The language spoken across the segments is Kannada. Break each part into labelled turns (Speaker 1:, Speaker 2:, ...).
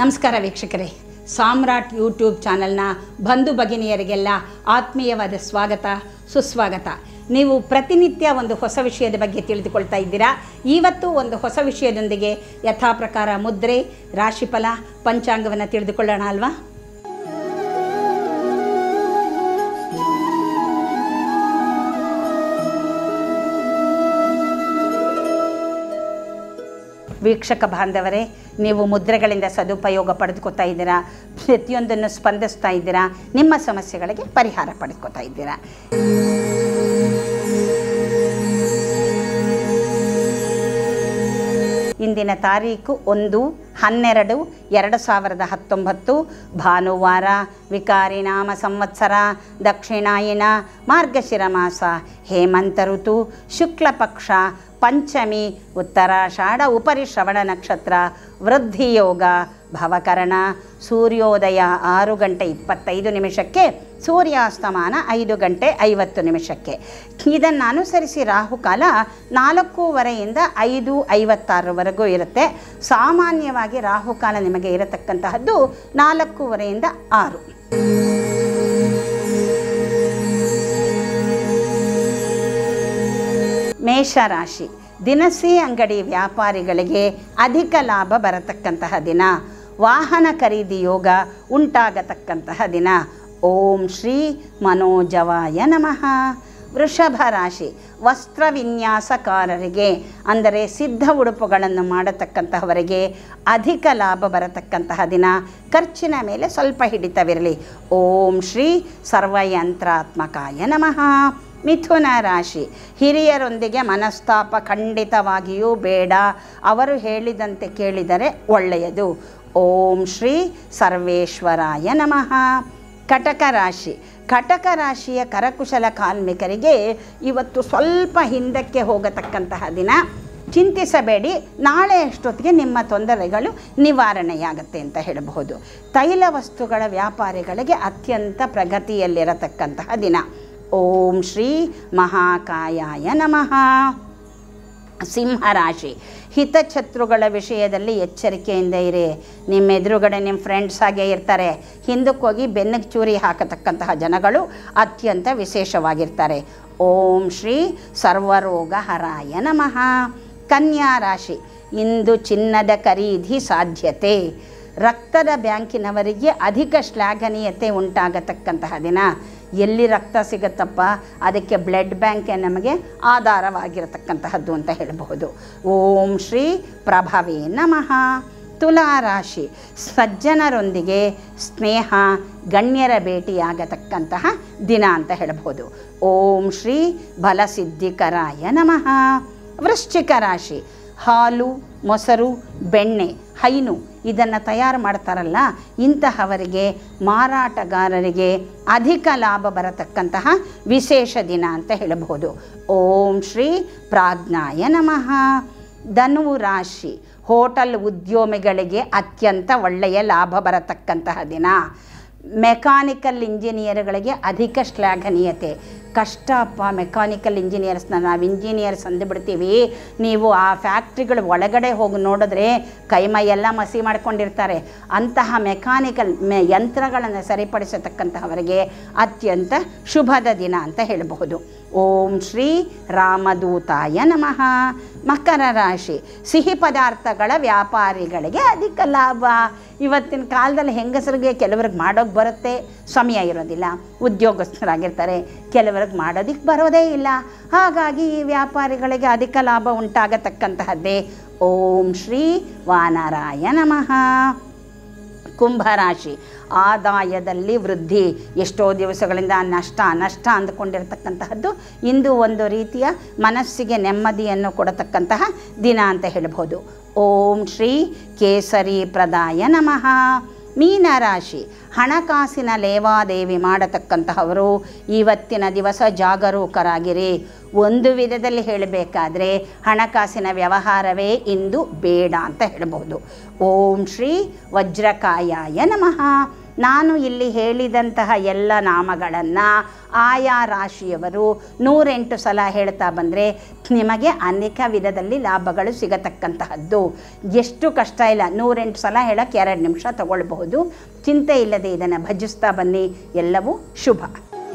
Speaker 1: ನಮಸ್ಕಾರ ವೀಕ್ಷಕರೇ ಸಾಮ್ರಾಟ್ ಯೂಟ್ಯೂಬ್ ಚಾನಲ್ನ ಬಂಧು ಭಗಿನಿಯರಿಗೆಲ್ಲ ಆತ್ಮೀಯವಾದ ಸ್ವಾಗತ ಸುಸ್ವಾಗತ ನೀವು ಪ್ರತಿನಿತ್ಯ ಒಂದು ಹೊಸ ವಿಷಯದ ಬಗ್ಗೆ ತಿಳಿದುಕೊಳ್ತಾ ಇದ್ದೀರಾ ಇವತ್ತು ಒಂದು ಹೊಸ ವಿಷಯದೊಂದಿಗೆ ಯಥಾ ಪ್ರಕಾರ ಮುದ್ರೆ ರಾಶಿಫಲ ಪಂಚಾಂಗವನ್ನು ತಿಳಿದುಕೊಳ್ಳೋಣ ಅಲ್ವಾ ವೀಕ್ಷಕ ಬಾಂಧವರೇ ನೀವು ಮುದ್ರೆಗಳಿಂದ ಸದುಪಯೋಗ ಪಡೆದುಕೊತಾ ಇದ್ದೀರಾ ಪ್ರತಿಯೊಂದನ್ನು ಸ್ಪಂದಿಸ್ತಾ ಇದ್ದೀರಾ ನಿಮ್ಮ ಸಮಸ್ಯೆಗಳಿಗೆ ಪರಿಹಾರ ಪಡೆದುಕೊತಾ ಇದ್ದೀರಾ ಇಂದಿನ ತಾರೀಕು ಒಂದು ಹನ್ನೆರಡು ಎರಡು ಸಾವಿರದ ಹತ್ತೊಂಬತ್ತು ಭಾನುವಾರ ವಿಕಾರಿ ನಾಮ ಸಂವತ್ಸರ ದಕ್ಷಿಣಾಯನ ಮಾರ್ಗಶಿರ ಮಾಸ ಹೇಮಂತ ಋತು ಶುಕ್ಲ ಪಕ್ಷ ಪಂಚಮಿ ಉತ್ತರಾಷಾಢ ಉಪರಿ ಶ್ರವಣ ನಕ್ಷತ್ರ ವೃದ್ಧಿಯೋಗ ಭವಕರಣ ಸೂರ್ಯೋದಯ ಆರು ಗಂಟೆ ಇಪ್ಪತ್ತೈದು ನಿಮಿಷಕ್ಕೆ ಸೂರ್ಯಾಸ್ತಮಾನ ಐದು ಗಂಟೆ ಐವತ್ತು ನಿಮಿಷಕ್ಕೆ ಇದನ್ನು ಅನುಸರಿಸಿ ರಾಹುಕಾಲ ನಾಲ್ಕೂವರೆಯಿಂದ ಐದು ಐವತ್ತಾರರವರೆಗೂ ಇರುತ್ತೆ ಸಾಮಾನ್ಯವಾಗಿ ರಾಹುಕಾಲ ನಿಮಗೆ ಇರತಕ್ಕಂತಹದ್ದು ನಾಲ್ಕೂವರೆಯಿಂದ ಆರು ಮೇಷರಾಶಿ ದಿನಸಿ ಅಂಗಡಿ ವ್ಯಾಪಾರಿಗಳಿಗೆ ಅಧಿಕ ಲಾಭ ಬರತಕ್ಕಂತಹ ದಿನ ವಾಹನ ಖರೀದಿ ಯೋಗ ಉಂಟಾಗತಕ್ಕಂತಹ ದಿನ ಓಂ ಶ್ರೀ ಮನೋಜವಾಯ ನಮಃ ವೃಷಭ ರಾಶಿ ವಸ್ತ್ರ ವಿನ್ಯಾಸಕಾರರಿಗೆ ಅಂದರೆ ಸಿದ್ಧ ಉಡುಪುಗಳನ್ನು ಮಾಡತಕ್ಕಂತಹವರಿಗೆ ಅಧಿಕ ಲಾಭ ಬರತಕ್ಕಂತಹ ದಿನ ಖರ್ಚಿನ ಮೇಲೆ ಸ್ವಲ್ಪ ಹಿಡಿತವಿರಲಿ ಓಂ ಶ್ರೀ ಸರ್ವಯಂತ್ರಾತ್ಮಕಾಯ ನಮಃ ಮಿಥುನ ರಾಶಿ ಹಿರಿಯರೊಂದಿಗೆ ಮನಸ್ತಾಪ ಖಂಡಿತವಾಗಿಯೂ ಬೇಡ ಅವರು ಹೇಳಿದಂತೆ ಕೇಳಿದರೆ ಒಳ್ಳೆಯದು ಓಂ ಶ್ರೀ ಸರ್ವೇಶ್ವರಾಯ ನಮಃ ಕಟಕ ರಾಶಿ ಕಟಕ ರಾಶಿಯ ಕರಕುಶಲ ಕಾರ್ಮಿಕರಿಗೆ ಇವತ್ತು ಸ್ವಲ್ಪ ಹಿಂದಕ್ಕೆ ಹೋಗತಕ್ಕಂತಹ ದಿನ ಚಿಂತಿಸಬೇಡಿ ನಾಳೆ ಅಷ್ಟೊತ್ತಿಗೆ ನಿಮ್ಮ ತೊಂದರೆಗಳು ನಿವಾರಣೆಯಾಗತ್ತೆ ಅಂತ ಹೇಳಬಹುದು ತೈಲ ವಸ್ತುಗಳ ವ್ಯಾಪಾರಿಗಳಿಗೆ ಅತ್ಯಂತ ಪ್ರಗತಿಯಲ್ಲಿರತಕ್ಕಂತಹ ದಿನ ಓಂ ಶ್ರೀ ಮಹಾಕಾಯಾಯ ನಮಃ ಸಿಂಹರಾಶಿ ಹಿತಶತ್ರುಗಳ ವಿಷಯದಲ್ಲಿ ಎಚ್ಚರಿಕೆಯಿಂದ ಇರಿ ನಿಮ್ಮ ಎದುರುಗಡೆ ನಿಮ್ಮ ಫ್ರೆಂಡ್ಸ್ ಹಾಗೆ ಇರ್ತಾರೆ ಹಿಂದಕ್ಕೆ ಹೋಗಿ ಬೆನ್ನಿಗೆ ಚೂರಿ ಹಾಕತಕ್ಕಂತಹ ಜನಗಳು ಅತ್ಯಂತ ವಿಶೇಷವಾಗಿರ್ತಾರೆ ಓಂ ಶ್ರೀ ಸರ್ವರೋಗ ಹರಾಯ ನಮಃ ಕನ್ಯಾ ರಾಶಿ ಇಂದು ಚಿನ್ನದ ಖರೀದಿ ಸಾಧ್ಯತೆ ರಕ್ತದ ಬ್ಯಾಂಕಿನವರಿಗೆ ಅಧಿಕ ಶ್ಲಾಘನೀಯತೆ ಉಂಟಾಗತಕ್ಕಂತಹ ದಿನ ಎಲ್ಲಿ ರಕ್ತ ಸಿಗುತ್ತಪ್ಪ ಅದಕ್ಕೆ ಬ್ಲಡ್ ಬ್ಯಾಂಕೆ ನಮಗೆ ಆಧಾರವಾಗಿರತಕ್ಕಂತಹದ್ದು ಅಂತ ಹೇಳಬಹುದು ಓಂ ಶ್ರೀ ಪ್ರಭವೇ ನಮಃ ತುಲಾರಾಶಿ ಸಜ್ಜನರೊಂದಿಗೆ ಸ್ನೇಹ ಗಣ್ಯರ ಭೇಟಿಯಾಗತಕ್ಕಂತಹ ದಿನ ಅಂತ ಹೇಳಬಹುದು ಓಂ ಶ್ರೀ ಬಲಸಿದ್ಧಿಕರಾಯ ನಮಃ ವೃಶ್ಚಿಕ ರಾಶಿ ಹಾಲು ಮೊಸರು ಬೆಣ್ಣೆ ಹೈನು ಇದನ್ನು ತಯಾರು ಮಾಡ್ತಾರಲ್ಲ ಇಂತಹವರಿಗೆ ಮಾರಾಟಗಾರರಿಗೆ ಅಧಿಕ ಲಾಭ ಬರತಕ್ಕಂತಹ ವಿಶೇಷ ದಿನ ಅಂತ ಹೇಳಬಹುದು ಓಂ ಶ್ರೀ ಪ್ರಾಜ್ಞಾಯ ನಮಃ ಧನು ರಾಶಿ ಹೋಟೆಲ್ ಉದ್ಯಮಿಗಳಿಗೆ ಅತ್ಯಂತ ಒಳ್ಳೆಯ ಲಾಭ ಬರತಕ್ಕಂತಹ ದಿನ ಮೆಕ್ಯಾನಿಕಲ್ ಇಂಜಿನಿಯರ್ಗಳಿಗೆ ಅಧಿಕ ಶ್ಲಾಘನೀಯತೆ ಕಷ್ಟಪ್ಪ ಮೆಕ್ಯಾನಿಕಲ್ ಇಂಜಿನಿಯರ್ಸ್ನ ನಾವು ಇಂಜಿನಿಯರ್ಸ್ ಅಂದುಬಿಡ್ತೀವಿ ನೀವು ಆ ಫ್ಯಾಕ್ಟ್ರಿಗಳ ಒಳಗಡೆ ಹೋಗಿ ನೋಡಿದ್ರೆ ಕೈಮೈಯೆಲ್ಲ ಮಸಿ ಮಾಡ್ಕೊಂಡಿರ್ತಾರೆ ಅಂತಹ ಮೆಕ್ಯಾನಿಕಲ್ ಮೆ ಯಂತ್ರಗಳನ್ನು ಸರಿಪಡಿಸತಕ್ಕಂತಹವರಿಗೆ ಅತ್ಯಂತ ಶುಭದ ದಿನ ಅಂತ ಹೇಳಬಹುದು ಓಂ ಶ್ರೀ ರಾಮದೂತಾಯ ನಮಃ ಮಕರ ರಾಶಿ ಸಿಹಿ ಪದಾರ್ಥಗಳ ವ್ಯಾಪಾರಿಗಳಿಗೆ ಅಧಿಕ ಲಾಭ ಇವತ್ತಿನ ಕಾಲದಲ್ಲಿ ಹೆಂಗಸರಿಗೆ ಕೆಲವ್ರಿಗೆ ಮಾಡೋಕ್ಕೆ ಬರುತ್ತೆ ಸಮಯ ಇರೋದಿಲ್ಲ ಉದ್ಯೋಗಸ್ಥರಾಗಿರ್ತಾರೆ ಕೆಲವ್ರಿಗೆ ಮಾಡೋದಕ್ಕೆ ಬರೋದೇ ಇಲ್ಲ ಹಾಗಾಗಿ ಈ ವ್ಯಾಪಾರಿಗಳಿಗೆ ಅಧಿಕ ಲಾಭ ಉಂಟಾಗತಕ್ಕಂತಹದ್ದೇ ಓಂ ಶ್ರೀ ವಾನರಾಯ ನಮಃ ಕುಂಭರಾಶಿ ಆದಾಯದಲ್ಲಿ ವೃದ್ಧಿ ಎಷ್ಟೋ ದಿವಸಗಳಿಂದ ನಷ್ಟ ನಷ್ಟ ಅಂದುಕೊಂಡಿರ್ತಕ್ಕಂತಹದ್ದು ಇಂದು ಒಂದು ರೀತಿಯ ಮನಸ್ಸಿಗೆ ನೆಮ್ಮದಿಯನ್ನು ಕೊಡತಕ್ಕಂತಹ ದಿನ ಅಂತ ಹೇಳಬಹುದು ಓಂ ಶ್ರೀ ಕೇಸರಿ ಪ್ರದಾಯ ನಮಃ ಮೀನರಾಶಿ ಹಣಕಾಸಿನ ಲೇವಾದೇವಿ ಮಾಡತಕ್ಕಂತಹವರು ಇವತ್ತಿನ ದಿವಸ ಜಾಗರೂಕರಾಗಿರಿ ಒಂದು ವಿಧದಲ್ಲಿ ಹೇಳಬೇಕಾದ್ರೆ ಹಣಕಾಸಿನ ವ್ಯವಹಾರವೇ ಇಂದು ಬೇಡ ಅಂತ ಹೇಳಬಹುದು ಓಂ ಶ್ರೀ ವಜ್ರಕಾಯಾಯ ನಮಃ ನಾನು ಇಲ್ಲಿ ಹೇಳಿದಂತಹ ಎಲ್ಲ ನಾಮಗಳನ್ನು ಆಯಾ ರಾಶಿಯವರು ನೂರೆಂಟು ಸಲ ಹೇಳ್ತಾ ಬಂದರೆ ನಿಮಗೆ ಅನೇಕ ವಿಧದಲ್ಲಿ ಲಾಭಗಳು ಸಿಗತಕ್ಕಂತಹದ್ದು ಎಷ್ಟು ಕಷ್ಟ ಇಲ್ಲ ನೂರೆಂಟು ಸಲ ಹೇಳೋಕ್ಕೆ ಎರಡು ನಿಮಿಷ ತಗೊಳ್ಬಹುದು ಚಿಂತೆ ಇಲ್ಲದೆ ಇದನ್ನು ಭಜಿಸ್ತಾ ಬನ್ನಿ ಎಲ್ಲವೂ ಶುಭ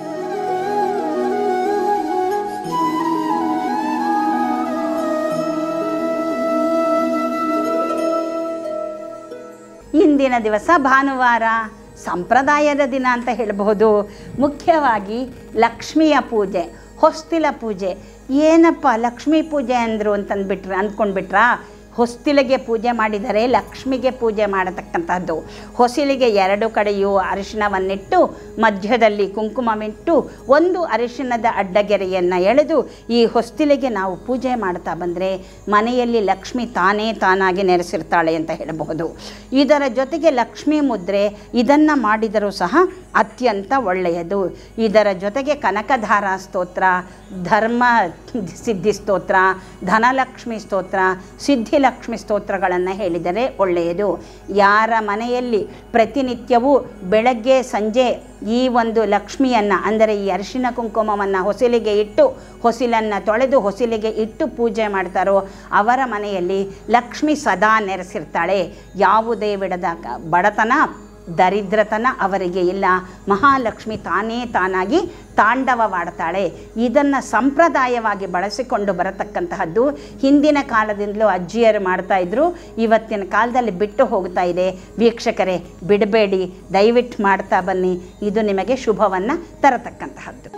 Speaker 1: ಇಂದಿನ ದಿವಸ ಭಾನುವಾರ ಸಂಪ್ರದಾಯದ ದಿನ ಅಂತ ಹೇಳಬಹುದು ಮುಖ್ಯವಾಗಿ ಲಕ್ಷ್ಮಿಯ ಪೂಜೆ ಹೊಸ್ತಿಲ ಪೂಜೆ ಏನಪ್ಪ ಲಕ್ಷ್ಮೀ ಪೂಜೆ ಅಂದರು ಅಂತಂದ್ಬಿಟ್ರೆ ಅಂದ್ಕೊಂಡ್ಬಿಟ್ರಾ ಹೊಸ್ತಿಲಿಗೆ ಪೂಜೆ ಮಾಡಿದರೆ ಲಕ್ಷ್ಮಿಗೆ ಪೂಜೆ ಮಾಡತಕ್ಕಂಥದ್ದು ಹೊಸಿಲಿಗೆ ಎರಡು ಕಡೆಯೂ ಅರಿಶಿಣವನ್ನಿಟ್ಟು ಮಧ್ಯದಲ್ಲಿ ಕುಂಕುಮವಿಟ್ಟು ಒಂದು ಅರಿಶಿಣದ ಅಡ್ಡಗೆರೆಯನ್ನು ಎಳೆದು ಈ ಹೊಸ್ತಿಲಿಗೆ ನಾವು ಪೂಜೆ ಮಾಡ್ತಾ ಬಂದರೆ ಮನೆಯಲ್ಲಿ ಲಕ್ಷ್ಮಿ ತಾನೇ ತಾನಾಗಿ ನೆಲೆಸಿರ್ತಾಳೆ ಅಂತ ಹೇಳಬಹುದು ಇದರ ಜೊತೆಗೆ ಲಕ್ಷ್ಮೀ ಮುದ್ರೆ ಇದನ್ನು ಮಾಡಿದರೂ ಸಹ ಅತ್ಯಂತ ಒಳ್ಳೆಯದು ಇದರ ಜೊತೆಗೆ ಕನಕಧಾರ ಸ್ತೋತ್ರ ಧರ್ಮ ಸಿದ್ಧಿ ಸ್ತೋತ್ರ ಧನಲಕ್ಷ್ಮಿ ಸ್ತೋತ್ರ ಸಿದ್ಧಿಲಕ್ಷ್ಮಿ ಸ್ತೋತ್ರಗಳನ್ನು ಹೇಳಿದರೆ ಒಳ್ಳೆಯದು ಯಾರ ಮನೆಯಲ್ಲಿ ಪ್ರತಿನಿತ್ಯವೂ ಬೆಳಗ್ಗೆ ಸಂಜೆ ಈ ಒಂದು ಲಕ್ಷ್ಮಿಯನ್ನು ಅಂದರೆ ಈ ಅರಿಶಿನ ಕುಂಕುಮವನ್ನು ಹೊಸಿಲಿಗೆ ಇಟ್ಟು ಹೊಸಿಲನ್ನು ತೊಳೆದು ಹೊಸಿಲಿಗೆ ಇಟ್ಟು ಪೂಜೆ ಮಾಡ್ತಾರೋ ಅವರ ಮನೆಯಲ್ಲಿ ಲಕ್ಷ್ಮಿ ಸದಾ ನೆರೆಸಿರ್ತಾಳೆ ಯಾವುದೇ ಬಿಡದ ಕ- ಬಡತನ ದರಿದ್ರತನ ಅವರಿಗೆ ಇಲ್ಲ ಮಹಾಲಕ್ಷ್ಮಿ ತಾನೇ ತಾನಾಗಿ ತಾಂಡವವಾಡ್ತಾಳೆ ಇದನ್ನು ಸಂಪ್ರದಾಯವಾಗಿ ಬಳಸಿಕೊಂಡು ಬರತಕ್ಕಂತಹದ್ದು ಹಿಂದಿನ ಕಾಲದಿಂದಲೂ ಅಜ್ಜಿಯರು ಮಾಡ್ತಾ ಇದ್ರು ಇವತ್ತಿನ ಕಾಲದಲ್ಲಿ ಬಿಟ್ಟು ಹೋಗ್ತಾ ಇದೆ ವೀಕ್ಷಕರೇ ಬಿಡಬೇಡಿ ದಯವಿಟ್ಟು ಮಾಡ್ತಾ ಬನ್ನಿ ಇದು ನಿಮಗೆ ಶುಭವನ್ನು ತರತಕ್ಕಂತಹದ್ದು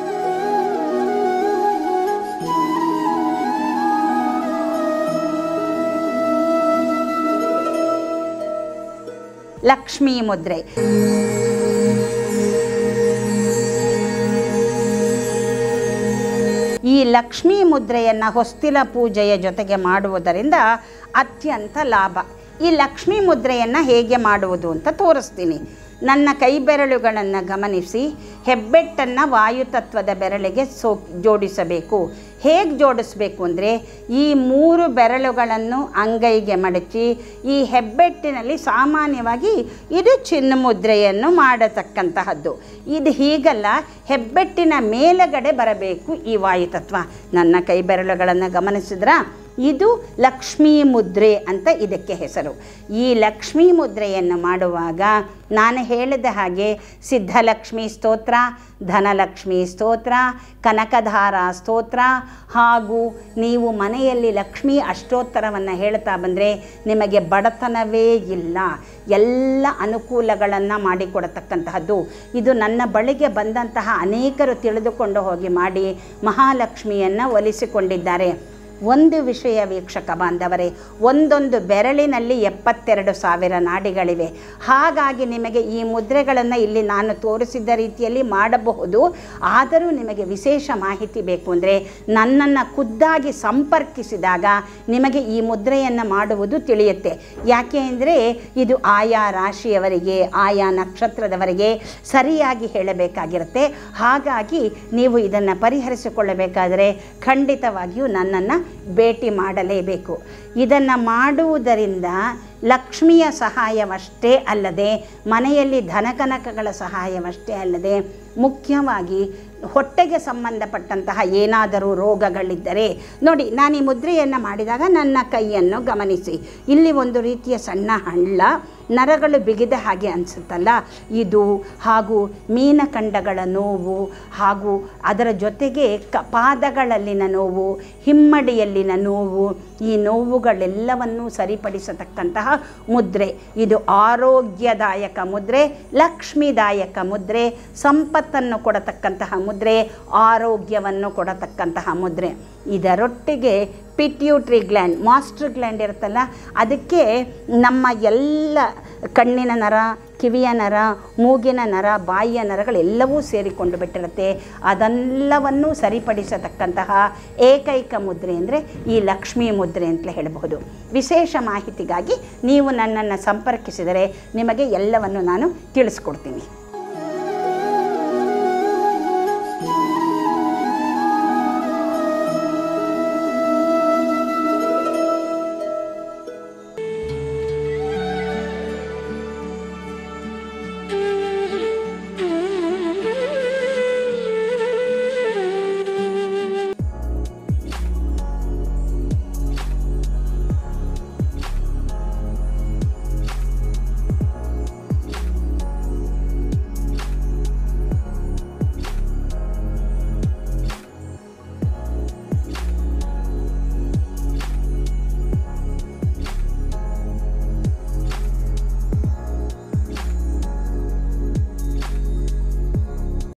Speaker 1: ಲಕ್ಷ್ಮೀ ಮುದ್ರೆ ಈ ಲಕ್ಷ್ಮೀ ಮುದ್ರೆಯನ್ನು ಹೊಸ್ತಿಲ ಪೂಜೆಯ ಜೊತೆಗೆ ಮಾಡುವುದರಿಂದ ಅತ್ಯಂತ ಲಾಭ ಈ ಲಕ್ಷ್ಮೀ ಮುದ್ರೆಯನ್ನು ಹೇಗೆ ಮಾಡುವುದು ಅಂತ ತೋರಿಸ್ತೀನಿ ನನ್ನ ಕೈ ಬೆರಳುಗಳನ್ನು ಗಮನಿಸಿ ಹೆಬ್ಬೆಟ್ಟನ್ನು ವಾಯುತತ್ವದ ಬೆರಳಿಗೆ ಸೋ ಜೋಡಿಸಬೇಕು ಹೇಗೆ ಜೋಡಿಸ್ಬೇಕು ಅಂದರೆ ಈ ಮೂರು ಬೆರಳುಗಳನ್ನು ಅಂಗೈಗೆ ಮಡಚಿ ಈ ಹೆಬ್ಬೆಟ್ಟಿನಲ್ಲಿ ಸಾಮಾನ್ಯವಾಗಿ ಇದು ಚಿನ್ನ ಮುದ್ರೆಯನ್ನು ಮಾಡತಕ್ಕಂತಹದ್ದು ಇದು ಹೀಗಲ್ಲ ಹೆಬ್ಬೆಟ್ಟಿನ ಮೇಲಗಡೆ ಬರಬೇಕು ಈ ವಾಯುತತ್ವ ನನ್ನ ಕೈ ಬೆರಳುಗಳನ್ನು ಗಮನಿಸಿದ್ರ ಇದು ಲಕ್ಷ್ಮೀ ಮುದ್ರೆ ಅಂತ ಇದಕ್ಕೆ ಹೆಸರು ಈ ಲಕ್ಷ್ಮೀ ಮುದ್ರೆಯನ್ನು ಮಾಡುವಾಗ ನಾನು ಹೇಳಿದ ಹಾಗೆ ಸಿದ್ಧಲಕ್ಷ್ಮಿ ಸ್ತೋತ್ರ ಧನಲಕ್ಷ್ಮಿ ಸ್ತೋತ್ರ ಕನಕಧಾರ ಸ್ತೋತ್ರ ಹಾಗೂ ನೀವು ಮನೆಯಲ್ಲಿ ಲಕ್ಷ್ಮೀ ಅಷ್ಟೋತ್ತರವನ್ನು ಹೇಳ್ತಾ ಬಂದರೆ ನಿಮಗೆ ಬಡತನವೇ ಇಲ್ಲ ಎಲ್ಲ ಅನುಕೂಲಗಳನ್ನು ಮಾಡಿಕೊಡತಕ್ಕಂತಹದ್ದು ಇದು ನನ್ನ ಬಳಿಗೆ ಬಂದಂತಹ ಅನೇಕರು ತಿಳಿದುಕೊಂಡು ಹೋಗಿ ಮಾಡಿ ಮಹಾಲಕ್ಷ್ಮಿಯನ್ನು ಒಲಿಸಿಕೊಂಡಿದ್ದಾರೆ ಒಂದು ವಿಷಯ ವೀಕ್ಷಕ ಬಾಂಧವರೇ ಒಂದೊಂದು ಬೆರಳಿನಲ್ಲಿ ಎಪ್ಪತ್ತೆರಡು ಸಾವಿರ ನಾಡಿಗಳಿವೆ ಹಾಗಾಗಿ ನಿಮಗೆ ಈ ಮುದ್ರೆಗಳನ್ನು ಇಲ್ಲಿ ನಾನು ತೋರಿಸಿದ ರೀತಿಯಲ್ಲಿ ಮಾಡಬಹುದು ಆದರೂ ನಿಮಗೆ ವಿಶೇಷ ಮಾಹಿತಿ ಬೇಕು ಅಂದರೆ ನನ್ನನ್ನು ಖುದ್ದಾಗಿ ಸಂಪರ್ಕಿಸಿದಾಗ ನಿಮಗೆ ಈ ಮುದ್ರೆಯನ್ನು ಮಾಡುವುದು ತಿಳಿಯುತ್ತೆ ಯಾಕೆ ಅಂದರೆ ಇದು ಆಯಾ ರಾಶಿಯವರಿಗೆ ಆಯಾ ನಕ್ಷತ್ರದವರಿಗೆ ಸರಿಯಾಗಿ ಹೇಳಬೇಕಾಗಿರುತ್ತೆ ಹಾಗಾಗಿ ನೀವು ಇದನ್ನು ಪರಿಹರಿಸಿಕೊಳ್ಳಬೇಕಾದರೆ ಖಂಡಿತವಾಗಿಯೂ ನನ್ನನ್ನು ಭೇಟಿ ಮಾಡಲೇಬೇಕು ಇದನ್ನು ಮಾಡುವುದರಿಂದ ಲಕ್ಷ್ಮಿಯ ಸಹಾಯವಷ್ಟೇ ಅಲ್ಲದೆ ಮನೆಯಲ್ಲಿ ಧನಕನಕಗಳ ಸಹಾಯವಷ್ಟೇ ಅಲ್ಲದೆ ಮುಖ್ಯವಾಗಿ ಹೊಟ್ಟೆಗೆ ಸಂಬಂಧಪಟ್ಟಂತಹ ಏನಾದರೂ ರೋಗಗಳಿದ್ದರೆ ನೋಡಿ ನಾನು ಈ ಮುದ್ರೆಯನ್ನು ಮಾಡಿದಾಗ ನನ್ನ ಕೈಯನ್ನು ಗಮನಿಸಿ ಇಲ್ಲಿ ಒಂದು ರೀತಿಯ ಸಣ್ಣ ಹಳ್ಳ ನರಗಳು ಬಿಗಿದ ಹಾಗೆ ಅನಿಸುತ್ತಲ್ಲ ಇದು ಹಾಗೂ ಮೀನಖಂಡಗಳ ನೋವು ಹಾಗೂ ಅದರ ಜೊತೆಗೆ ಕ ಪಾದಗಳಲ್ಲಿನ ನೋವು ಹಿಮ್ಮಡಿಯಲ್ಲಿನ ನೋವು ಈ ನೋವುಗಳೆಲ್ಲವನ್ನೂ ಸರಿಪಡಿಸತಕ್ಕಂತಹ ಮುದ್ರೆ ಇದು ಆರೋಗ್ಯದಾಯಕ ಮುದ್ರೆ ಲಕ್ಷ್ಮೀದಾಯಕ ಮುದ್ರೆ ಸಂಪತ್ತನ್ನು ಕೊಡತಕ್ಕಂತಹ ಮುದ್ರೆ ಆರೋಗ್ಯವನ್ನು ಕೊಡತಕ್ಕಂತಹ ಮುದ್ರೆ ಇದರೊಟ್ಟಿಗೆ ಪಿಟ್ಯೂಟ್ರಿ ಗ್ಲ್ಯಾಂಡ್ ಮಾಸ್ಟರ್ ಗ್ಲ್ಯಾಂಡ್ ಇರುತ್ತಲ್ಲ ಅದಕ್ಕೆ ನಮ್ಮ ಎಲ್ಲ ಕಣ್ಣಿನ ನರ ಕಿವಿಯ ನರ ಮೂಗಿನ ನರ ಬಾಯಿಯ ನರಗಳೆಲ್ಲವೂ ಸೇರಿಕೊಂಡು ಬಿಟ್ಟಿರುತ್ತೆ ಅದೆಲ್ಲವನ್ನೂ ಸರಿಪಡಿಸತಕ್ಕಂತಹ ಏಕೈಕ ಮುದ್ರೆ ಅಂದರೆ ಈ ಲಕ್ಷ್ಮೀ ಮುದ್ರೆ ಅಂತಲೇ ಹೇಳಬಹುದು ವಿಶೇಷ ಮಾಹಿತಿಗಾಗಿ ನೀವು ನನ್ನನ್ನು ಸಂಪರ್ಕಿಸಿದರೆ ನಿಮಗೆ ಎಲ್ಲವನ್ನು ನಾನು ತಿಳಿಸ್ಕೊಡ್ತೀನಿ